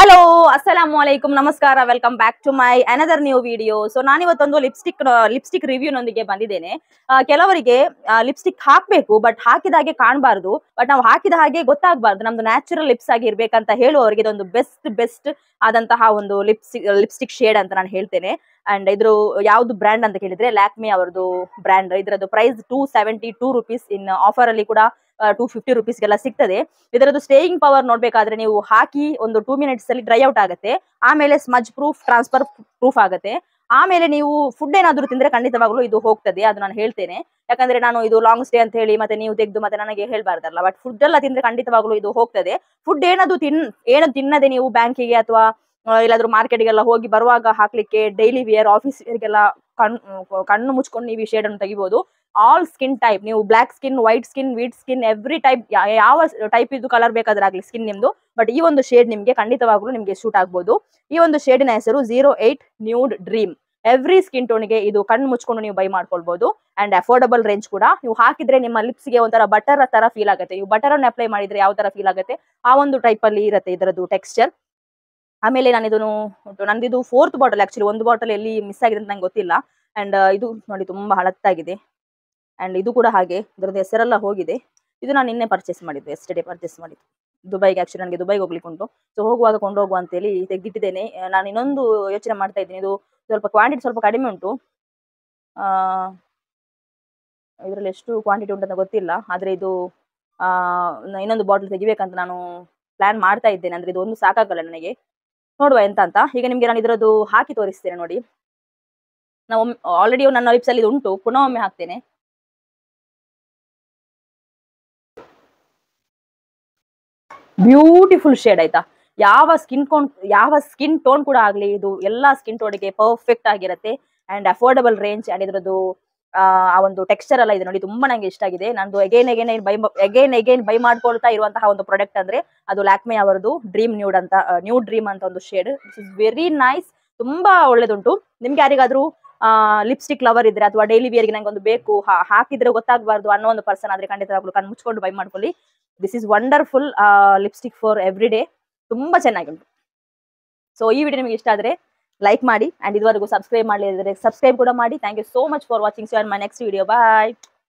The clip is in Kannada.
ಹಲೋ ಅಸ್ಸಲಾಂ ವಲೈಕುಂ ನಮಸ್ಕಾರ welcome back to my another new video so ನಾನಿವತ್ತೊಂದು ಲಿಪ್ಸ್ಟಿಕ್ ಲಿಪ್ಸ್ಟಿಕ್ ರಿವ್ಯೂ ನೊಂದಿಗೆ ಬಂದಿದ್ದೇನೆ ಆ, ಕೆಲವರಿಗೆ ಲಿಪ್ಸ್ಟಿಕ್ ಹಾಕ್ಬೇಕು ಬಟ್ ಹಾಕಿದ ಹಾಗೆ ಕಾಣಬಾರ್ದು ಬಟ್ ನಾವು ಹಾಕಿದ ಹಾಗೆ ಗೊತ್ತಾಗಬಾರ್ದು ನಮ್ದು ನ್ಯಾಚುರಲ್ ಲಿಪ್ಸ್ ಆಗಿ ಇರ್ಬೇಕಂತ ಹೇಳುವವರಿಗೆ ಇದೊಂದು ಬೆಸ್ಟ್ ಬೆಸ್ಟ್ ಆದಂತಹ ಒಂದು ಲಿಪ್ಸ್ಟಿಕ್ ಲಿಪ್ಸ್ಟಿಕ್ ಶೇಡ್ ಅಂತ ನಾನು ಹೇಳ್ತೇನೆ ಅಂಡ್ ಇದ್ರ ಯಾವ್ದು ಬ್ರ್ಯಾಂಡ್ ಅಂತ ಕೇಳಿದ್ರೆ ಲ್ಯಾಕ್ಮಿ ಅವರದು ಬ್ರ್ಯಾಂಡ್ ಇದರದ್ದು price two seventy two rupees in offer ಅಲ್ಲಿ ಕೂಡ ಟೂ ಫಿಫ್ಟಿ ರುಪೀಸ್ಗೆಲ್ಲ ಸಿಗ್ತದೆ ಇದರದ್ದು ಸ್ಟೇಯಿಂಗ್ ಪವರ್ ನೋಡ್ಬೇಕಾದ್ರೆ ನೀವು ಹಾಕಿ ಒಂದು ಟೂ ಮಿನಿಟ್ಸ್ ಅಲ್ಲಿ ಡ್ರೈ ಔಟ್ ಆಗುತ್ತೆ ಆಮೇಲೆ ಸ್ಮಜ್ ಪ್ರೂಫ್ ಟ್ರಾನ್ಸ್ಫರ್ ಪ್ರೂಫ್ ಆಗುತ್ತೆ ಆಮೇಲೆ ನೀವು ಫುಡ್ ಏನಾದ್ರು ತಿಂದ್ರೆ ಖಂಡಿತವಾಗ್ಲೂ ಇದು ಹೋಗ್ತದೆ ಅದು ನಾನು ಹೇಳ್ತೇನೆ ಯಾಕಂದ್ರೆ ನಾನು ಇದು ಲಾಂಗ್ ಸ್ಟೇ ಅಂತ ಹೇಳಿ ಮತ್ತೆ ನೀವು ತೆಗೆದು ಮತ್ತೆ ನನಗೆ ಹೇಳ್ಬಾರ್ದಲ್ಲ ಬಟ್ ಫುಡ್ ಎಲ್ಲ ತಿಂದ್ರೆ ಖಂಡಿತವಾಗ್ಲೂ ಇದು ಹೋಗ್ತದೆ ಫುಡ್ ಏನಾದ್ರು ತಿನ್ ಏನು ತಿನ್ನದೆ ನೀವು ಬ್ಯಾಂಕಿಗೆ ಅಥವಾ ಎಲ್ಲಾದ್ರೂ ಮಾರ್ಕೆಟ್ಗೆಲ್ಲ ಹೋಗಿ ಬರುವಾಗ ಹಾಕ್ಲಿಕ್ಕೆ ಡೈಲಿ ವೇರ್ ಆಫೀಸ್ ವೇರ್ಗೆಲ್ಲ ಕಣ್ಣು ಕಣ್ಣು ಮುಚ್ಕೊಂಡು ನೀವು ಈ ಶೇಡ್ ಅನ್ನು ತೆಗಿಬಹುದು ಆಲ್ ಸ್ಕಿನ್ ಟೈಪ್ ನೀವು black skin white skin wheat skin every type ಯಾವ ಟೈಪ್ ಇದು ಕಲರ್ ಬೇಕಾದ್ರೆ ಆಗ್ಲಿ ಸ್ಕಿನ್ ನಿಮ್ದು ಬಟ್ ಈ ಒಂದು ಶೇಡ್ ನಿಮ್ಗೆ ಖಂಡಿತವಾಗ್ಲೂ ನಿಮ್ಗೆ ಶೂಟ್ ಆಗ್ಬೋದು ಈ ಒಂದು ಶೇಡಿನ ಹೆಸರು zero eight nude dream every skin ಟೋನ್ಗೆ ಇದು ಕಣ್ಣು ಮುಚ್ಕೊಂಡು ನೀವು ಬೈ ಮಾಡ್ಕೊಳ್ಬಹುದು ಅಂಡ್ ಅಫೋರ್ಡಬಲ್ ರೇಂಜ್ ಕೂಡ ನೀವು ಹಾಕಿದ್ರೆ ನಿಮ್ಮ ಲಿಪ್ಸ್ಗೆ ಒಂಥರ ಬಟರ್ ತರ ಫೀಲ್ ಆಗುತ್ತೆ ನೀವು ಬಟರ್ ಅನ್ನು ಅಪ್ಲೈ ಮಾಡಿದ್ರೆ ಯಾವ ತರ ಫೀಲ್ ಆಗುತ್ತೆ ಆ ಒಂದು ಟೈಪ್ ಅಲ್ಲಿ ಇರುತ್ತೆ ಇದರದ್ದು ಟೆಕ್ಸ್ಚರ್ ಆಮೇಲೆ ನಾನು ಇದನ್ನು ನಂದು ಇದು ಫೋರ್ತ್ ಬಾಟಲ್ ಆಕ್ಚುಲಿ ಒಂದು ಬಾಟಲ್ ಎಲ್ಲಿ ಮಿಸ್ ಆಗಿದೆ ಅಂತ ನಂಗೆ ಗೊತ್ತಿಲ್ಲ ಅಂಡ್ ಇದು ನೋಡಿ ತುಂಬಾ ಹಳತ್ತಾಗಿದೆ ಅಂಡ್ ಇದು ಕೂಡ ಹಾಗೆ ಇದರದ್ದು ಹೆಸರೆಲ್ಲ ಹೋಗಿದೆ ಇದು ನಾನು ನಿನ್ನೆ ಪರ್ಚೇಸ್ ಮಾಡಿದ್ದು ಎಸ್ಟರ್ಡೇ ಪರ್ಚೇಸ್ ಮಾಡಿದ್ದು ದುಬೈಗೆ ಆಕ್ಚುಲಿ ನನಗೆ ದುಬೈಗೆ ಹೋಗ್ಲಿಕ್ಕೆ ಉಂಟು ಸೊ ಹೋಗುವಾಗ ಕೊಂಡೋಗುವ ಅಂತೇಳಿ ತೆಗೆದಿಟ್ಟಿದ್ದೇನೆ ಆ, ನಾನು ಇನ್ನೊಂದು ಯೋಚನೆ ಮಾಡ್ತಾ ಇದ್ದೀನಿ ಇದು ಸ್ವಲ್ಪ ಕ್ವಾಂಟಿಟಿ ಸ್ವಲ್ಪ ಕಡಿಮೆ ಉಂಟು ಇದರಲ್ಲಿ ಎಷ್ಟು ಕ್ವಾಂಟಿಟಿ ಉಂಟಂತ ಗೊತ್ತಿಲ್ಲ ಆದರೆ ಇದು ಆ, ನ- ಇನ್ನೊಂದು ಬಾಟಲ್ ತೆಗಿಬೇಕಂತ ನಾನು ಪ್ಲಾನ್ ಮಾಡ್ತಾ ಇದ್ದೇನೆ ಅಂದ್ರೆ ಇದು ಒಂದು ಸಾಕಾಗಲ್ಲ ನನಗೆ ನೋಡುವ ಎಂತ ಅಂತ ಈಗ ನಿಮ್ಗೆ ನಾನು ಇದರದ್ದು ಹಾಕಿ ತೋರಿಸ್ತೇನೆ ನೋಡಿ ನಾವು ಆಲ್ರೆಡಿ ನನ್ನ ಲಿಪ್ಸ್ ಅಲ್ಲಿ ಇದು ಉಂಟು ಪುನಃ ಒಮ್ಮೆ ಹಾಕ್ತೇನೆ ಬ್ಯೂಟಿಫುಲ್ ಶೇಡ್ ಆಯ್ತಾ ಯಾವ ಸ್ಕಿನ್ ಟೋನ್ ಯಾವ ಸ್ಕಿನ್ ಟೋನ್ ಕೂಡ ಆಗ್ಲಿ ಇದು ಎಲ್ಲಾ ಸ್ಕಿನ್ ಟೋನ್ಗೆ ಪರ್ಫೆಕ್ಟ್ ಆಗಿರುತ್ತೆ ಅಂಡ್ ಅಫೋರ್ಡಬಲ್ ರೇಂಜ್ ಅಂಡ್ ಇದ್ರದ್ದು ಆ ಆ ಒಂದು ಟೆಕ್ಸ್ಚರ್ ಎಲ್ಲ ಇದೆ ನೋಡಿ ತುಂಬಾ ನಂಗೆ ಇಷ್ಟ ಆಗಿದೆ ನಂದು again again buy again again buy ಮಾಡ್ಕೊಳ್ತಾ ಇರುವಂತಹ ಒಂದು ಪ್ರಾಡಕ್ಟ್ ಅಂದ್ರೆ ಅದು ಲ್ಯಾಕ್ಮೆ ಅವರದು ಡ್ರೀಮ್ ನ್ಯೂಡ್ ಅಂತ ನ್ಯೂ ಡ್ರೀಮ್ ಅಂತ ಒಂದು shade this is very nice ತುಂಬಾ ಒಳ್ಳೇದುಂಟು ನಿಮ್ಗೆ ಯಾರಿಗಾದ್ರೂ ಲಿಪ್ಸ್ಟಿಕ್ ಲವರ್ ಇದ್ರೆ ಅಥವಾ ಡೈಲಿ ವೇರ್ಗೆ ನಂಗೆ ಒಂದು ಬೇಕು ಹಾ- ಹಾಕಿದ್ರೆ ಗೊತ್ತಾಗಬಾರ್ದು ಅನ್ನೋ ಒಂದು ಪರ್ಸನ್ ಆದ್ರೆ ಖಂಡಿತವಾಗ್ಲೂ ಕಣ್ಣು ಮುಚ್ಕೊಂಡು ಬೈ ಮಾಡ್ಕೊಳ್ಳಿ this is wonderful lipstick for every day ತುಂಬಾ ಚೆನ್ನಾಗುಂಟು ಸೊ ಈ ವಿಡಿಯೋ ನಿಮಗೆ ಇಷ್ಟ ಆದ್ರೆ ಲೈಕ್ ಮಾಡಿ ಅಂಡ್ ಇದುವರೆಗೂ ಸಬ್ಸ್ಕ್ರೈಬ್ ಮಾಡಲಿದ್ರೆ ಸಬ್ಸ್ಕ್ರೈಬ್ ಕೂಡ ಮಾಡಿ thank you so much for watching so my next video bye